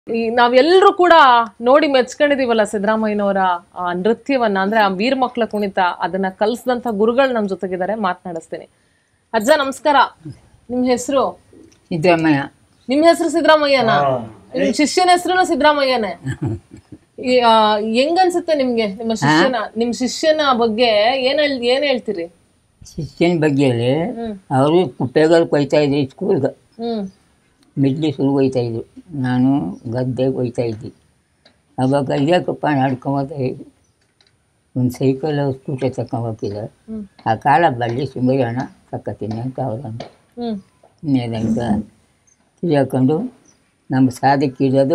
ಈ ನಾವೆಲ್ಲರೂ ಕೂಡ ನೋಡಿ ಮೆಚ್ಕೊಂಡಿದೀವಲ್ಲ ಸಿದ್ದರಾಮಯ್ಯನವರ ಆ ನೃತ್ಯವನ್ನ ಅಂದ್ರೆ ಆ ವೀರ ಮಕ್ಕಳ ಕುಣಿತ ಅದನ್ನ ಕಲಿಸಿದಂತ ಗುರುಗಳು ನಮ್ಮ ಜೊತೆಗಿದ್ದಾರೆ ಮಾತನಾಡಿಸ್ತೀನಿ ಅಜ್ಜ ನಮಸ್ಕಾರ ನಿಮ್ ಹೆಸರು ಸಿದ್ದರಾಮಯ್ಯ ನಿಮ್ ಹೆಸರು ಸಿದ್ದರಾಮಯ್ಯನ ನಿಮ್ ಶಿಷ್ಯನ ಹೆಸರು ಸಿದ್ದರಾಮಯ್ಯನೇ ಈ, ಆ, ಹೆಂಗನ್ಸುತ್ತೆ ನಿಮ್ಗೆ ನಿಮ್ಮ ಶಿಷ್ಯನ ನಿಮ್ ಶಿಷ್ಯನ ಬಗ್ಗೆ ಏನ್ ಹೇಳ್ ಏನ್ ಹೇಳ್ತೀರಿ ಶಿಷ್ಯನ ಬಗ್ಗೆ ಹ್ಮ್. ಅವರು ಕುಪ್ಪೆಗಳು ಕೊಯ್ತಾ ಇದ್ರು ಸ್ಕೂಲ್ಗೆ ಹ್ಮ್ ಮಿಡ್ಲಿ ಶುರು ಹೋಯ್ತಾ ಇದ್ರು ನಾನು ಗದ್ದೆಗೆ ಹೋಯ್ತಾ ಇದ್ದೆ ಅವಾಗ ಇದ್ಯಾಕಪ್ಪ ನಡ್ಕೊಂಬತ್ತಾ ಇದ್ದೆ ಒಂದು ಸೈಕಲ್ ಸ್ಕೂಟರ್ ತಗೊಂಡೋಗಿದ್ದೆ ಹ್ಮ್ ಆ ಕಾಲ ಬಳ್ಳಿ ಸುಮಾರು ಹಣ ತಕ್ಕತೀನಿ ಅಂತ ಅವ್ರನ್ನ ಹ್ಮ್ ಇನ್ನೇದಂತ ತಿಳ್ಕೊಂಡು ನಮ್ಮ ಸಾಧಕ್ಕಿರೋದು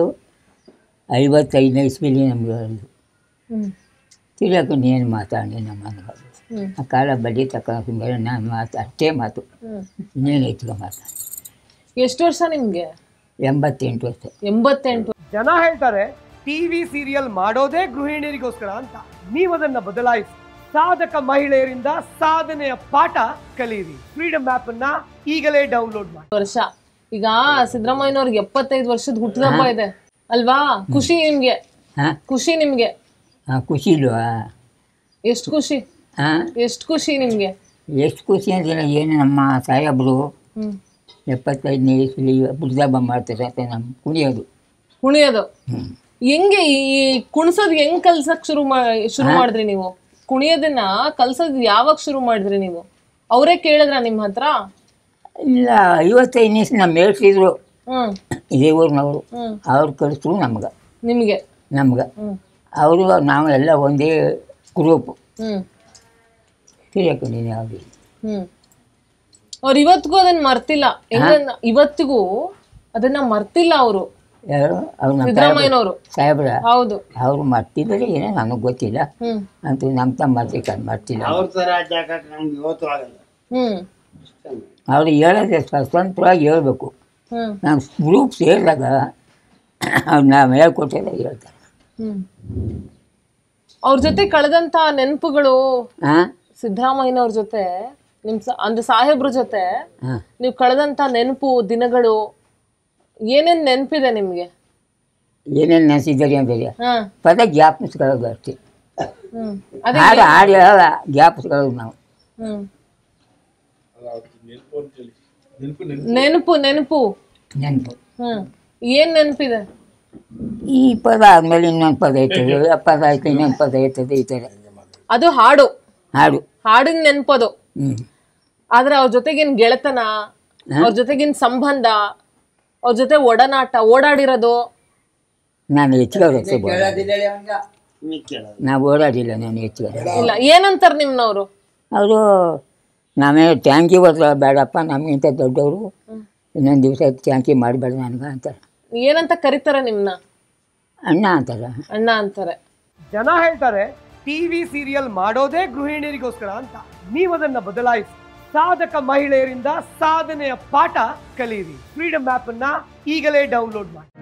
ಐವತ್ತೈದನೇ ಇಸ್ವಿಲಿ ನಮಗೆ ಹೇಳಿದ್ರು ಹ್ಮ್ ತಿಳ್ಕೊಂಡು ಏನು ಮಾತಾಡಿ ನಮ್ಮ ಮನೆಗಳು ಹ್ಮ್ ಆ ಕಾಲ ಬಡ್ಡಿ ತಗೊಂಡು ಸುಮಾರು ನಾನು ಮಾತು ಅಷ್ಟೇ ಮಾತು ಹ್ಮ್ ಇನ್ನೇನು ಇಟ್ಕೊ ಮಾತಾಡಿ ಎಷ್ಟು ವರ್ಷ ನಿಮ್ಗೆ ಎಂಬತ್ತೆಂಟು ವರ್ಷ ಎಂಬತ್ತೆಂಟು ಜನ ಹೇಳ್ತಾರೆ ಟಿವಿ ಸೀರಿಯಲ್ ಮಾಡೋದೇ ಗೃಹಿಣಿಯರಿಗೋಸ್ಕರ ಅಂತ ನೀವದನ್ನ ಬದಲಾಯಿಸಿ ಸಾಧಕ ಮಹಿಳೆಯರಿಂದ ಸಾಧನೆಯ ಪಾಠ ಕಲಿಯಿರಿ ಫ್ರೀಡಮ್ ಆಪ್ ಅನ್ನ ಈಗಲೇ ಡೌನ್ಲೋಡ್ ಮಾಡಿ ವರ್ಷ ಈಗ ಸಿದ್ದರಾಮಯ್ಯನವ್ರಿಗೆ ಎಪ್ಪತ್ತೈದು ವರ್ಷದ ಹುಟ್ಟುಹಬ್ಬ ಇದೆ ಅಲ್ವಾ ಖುಷಿ ನಿಮ್ಗೆ ಹಾಂ ಖುಷಿ ನಿಮ್ಗೆ ಹಾಂ ಖುಷಿ ಇಲ್ವಾ ಎಷ್ಟು ಖುಷಿ ಹಾಂ ಎಷ್ಟು ಖುಷಿ ನಿಮ್ಗೆ ಎಷ್ಟು ಖುಷಿ ಅಂದ್ರೆ ಏನು ನಮ್ಮ ಸಾಹೇಬರು ಹ್ಮ್ ಎಪ್ಪತ್ತೈದನೇ ಇಸ್ವಿಲಿ ಬುದ್ಧಬ್ಬ ಮಾಡ್ತಾರೆ ಅಂತ ನಮ್ಮ ಕುಣಿಯೋದು ಕುಣಿಯೋದು ಹ್ಞೂ ಹೆಂಗೆ ಈ ಕುಣ್ಸೋದ್ ಹೆಂಗ್ ಕಲ್ಸಕ್ ಶುರು ಮಾ ಶುರು ಮಾಡಿದ್ರಿ ನೀವು ಕುಣಿಯೋದನ್ನ ಕಲ್ಸೋದ್ ಯಾವಾಗ ಶುರು ಮಾಡಿದ್ರಿ ನೀವು ಅವರೇ ಕೇಳಿದ್ರ ನಿಮ್ ಹತ್ರ ಇಲ್ಲ ಐವತ್ತೈದನೇ ಇಸ್ವಿ ನಮ್ಮ ಹೇಳ್ತಿದ್ರು ಹ್ಮ್ ಇದೇ ಊರಿನವರು ಹ್ಮ್ ಅವ್ರು ಕಳಿಸ್ರು ನಮ್ಗೆ ನಿಮ್ಗೆ ನಮ್ಗೆ ಹ್ಮ್ ಅವರು ನಾವು ಎಲ್ಲ ಒಂದೇ ಗ್ರೂಪ್ ಹ್ಮ್ ತಿಳ್ಕೊಂಡಿನಿ ಅವ್ರಿಗೆ ಹ್ಮ್ ಅವ್ರು ಇವತ್ತಿಗೂ ಅದನ್ನ ಮರ್ತಿಲ್ಲ ಹೆಂಗ ಇವತ್ತಿಗೂ ಅದನ್ನ ಮರ್ತಿಲ್ಲ ಅವರು ಯಾರು ಅವ್ರು ನಮ್ಮ ಸಿದ್ದರಾಮಯ್ಯನವರು ಸಾಹೇಬ್ರ ಹೌದು ಅವ್ರು ಮರ್ತಿದ್ದಾರೆ ಏನೋ ನನಗೆ ಗೊತ್ತಿಲ್ಲ ಹ್ಮ್ ಅಂತೂ ನಮ್ಮ ತಮ್ಮ ಮರ್ತಿಕ ಮರ್ತಿಲ್ಲ ಅವ್ರ ಥರ ಜಾಗಕ್ಕೆ ನಮ್ಗೆ ಇವತ್ತು ಆಗಲ್ಲ ಹ್ಮ್ ಅವ್ರು ಹೇಳೋದೇ ಸ್ವತಂತ್ರವಾಗಿ ಹೇಳ್ಬೇಕು ಹ್ಮ್ ನಾವು ಗ್ರೂಪ್ ಸೇರಿದಾಗ ಅವ್ರು ನಾವು ಹೇಳ್ಕೊಟ್ಟಿಲ್ಲ ಹೇಳ್ತಾರೆ ಹ್ಮ್ ಅವ್ರ ಜೊತೆ ಕಳೆದಂತ ನೆನಪುಗಳು ಹಾಂ ಸಿದ್ದರಾಮಯ್ಯನವ್ರ ಜೊತೆ ನಿಮ್ ಸ- ಅಂದ್ರೆ ಸಾಹೇಬ್ರ ಜೊತೆ ಹಾಂ ನೀವು ಕಳೆದಂತ ನೆನಪು ದಿನಗಳು ಏನೇನ್ ನೆನಪಿದೆ ನಿಮ್ಗೆ ಏನೇನು ನೆನೆಸಿದ್ದಾರೆ ಅಂದರೆ ಹಾ ಪದ ಜ್ಞಾಪಿಸ್ಕೊಳ್ಳೋದು ಅಷ್ಟೇ ಹ್ಮ್ ಅದೇ ಹಾಡು ಹಾಡು ಹೇಳಲ್ಲ ಜ್ಞಾಪಿಸ್ಕೊಳ್ಳೋದು ನಾವು ಹ್ಮ್ ನೆನಪು ನೆನಪು ನೆನಪು ಹ್ಮ್ ಏನ್ ನೆನಪಿದೆ ಈ ಪದ ಆದಮೇಲೆ ಇನ್ನೊಂದು ಪದ ಇರ್ತದೆ ಆ ಪದ ಆಯ್ತು ಇನ್ನೊಂದು ಪದ ಇರ್ತದೆ ಈ ಥರ ಅದು ಹಾಡು ಹಾಡು ಹಾಡಿನ ನೆನಪದು ಹ್ಞೂ ಆದ್ರೆ ಅವ್ರ ಜೊತೆಗಿನ ಗೆಳೆತನ ಅವ್ರ ಜೊತೆಗಿನ ಸಂಬಂಧ ಅವ್ರ ಜೊತೆ ಒಡನಾಟ ಓಡಾಡಿರೋದು ನಾನು ಹೆಚ್ಚಿಗೆ ಮಿಕ್ಕಿಲ್ಲ ನಾವು ಓಡಾಡಿಲ್ಲ ನಾನು ಹೆಚ್ಚಿಗೆ ಇಲ್ಲ ಏನಂತಾರ ನಿಮ್ನವ್ರು ಅವರು ನಾವೇ ಟ್ಯಾಂಕಿ ಹೋದ್ರ ಬೇಡಪ್ಪ ನಮಗಿಂತ ದೊಡ್ಡವರು ಇನ್ನೊಂದು ದಿವಸ ಟ್ಯಾಂಕಿ ಮಾಡಬೇಡ ನನಗೆ ಅಂತಾರೆ ಏನಂತ ಕರೀತಾರ ನಿಮ್ನ ಅಣ್ಣ ಅಂತಾರೆ ಅಣ್ಣ ಅಂತಾರೆ ಜನ ಹೇಳ್ತಾರೆ ಟಿವಿ ಸೀರಿಯಲ್ ಮಾಡೋದೇ ಗೃಹಿಣಿಯರಿಗೋಸ್ಕರ ಅಂತ ನೀವದನ್ನ ಬದಲಾಯಿಸಿ ಸಾಧಕ ಮಹಿಳೆಯರಿಂದ ಸಾಧನೆಯ ಪಾಠ ಕಲಿಯಿರಿ ಫ್ರೀಡಮ್ ಆಪ್ ಅನ್ನ ಈಗಲೇ ಡೌನ್ಲೋಡ್ ಮಾಡಿ